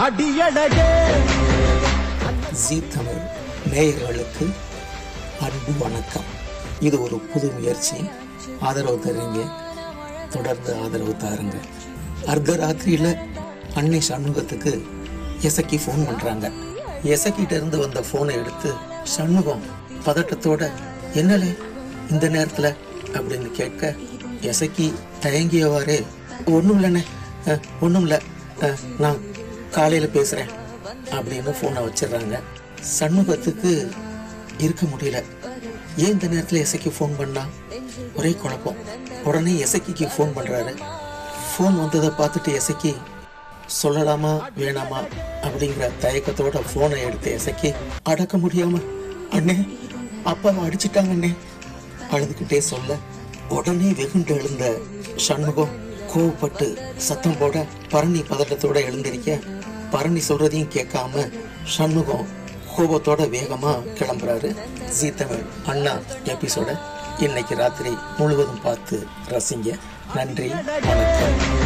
அடியழகே ஜீ தமிழ் நேயர்களுக்கு அன்பு வணக்கம் இது ஒரு புது முயற்சி ஆதரவு தர்றீங்க தொடர்ந்து ஆதரவு தாருங்க அர்த்தராத்திரியில் அன்னை சண்முகத்துக்கு எசக்கி ஃபோன் பண்ணுறாங்க எசக்கிட்ட இருந்து வந்த ஃபோனை எடுத்து சண்முகம் பதட்டத்தோட என்னலே இந்த நேரத்தில் அப்படின்னு கேட்க எசக்கி தயங்கியவாறே ஒன்றும் இல்லைண்ணே ஒன்றும் இல்லை நான் காலையில் பேசுகிறேன் அப்படின்னு ஃபோனை வச்சிடுறாங்க சண்முகத்துக்கு இருக்க முடியல ஏன் இந்த நேரத்தில் எசக்கி ஃபோன் பண்ணா ஒரே குழப்பம் உடனே எசக்கிக்கு ஃபோன் பண்ணுறாரு ஃபோன் வந்ததை பார்த்துட்டு எசக்கி சொல்லலாமா வேணாமா அப்படிங்கிற தயக்கத்தோட ஃபோனை எடுத்து எசக்கி அடக்க முடியாம அண்ணே அப்பாவை அடிச்சிட்டாங்க அண்ணே அழுதுகிட்டே சொல்ல உடனே வெகுண்டு எழுந்த சண்முகம் கோவப்பட்டு சத்தம் போட பரணி பதட்டத்தோட எழுந்திருக்க பரணி சொல்றதையும் கேட்காம சண்முகம் கோபத்தோட வேகமா கிளம்புறாரு ஜீ தமிழ் அண்ணா எபிசோட இன்னைக்கு ராத்திரி முழுவதும் பார்த்து ரசிங்க நன்றி வணக்கம்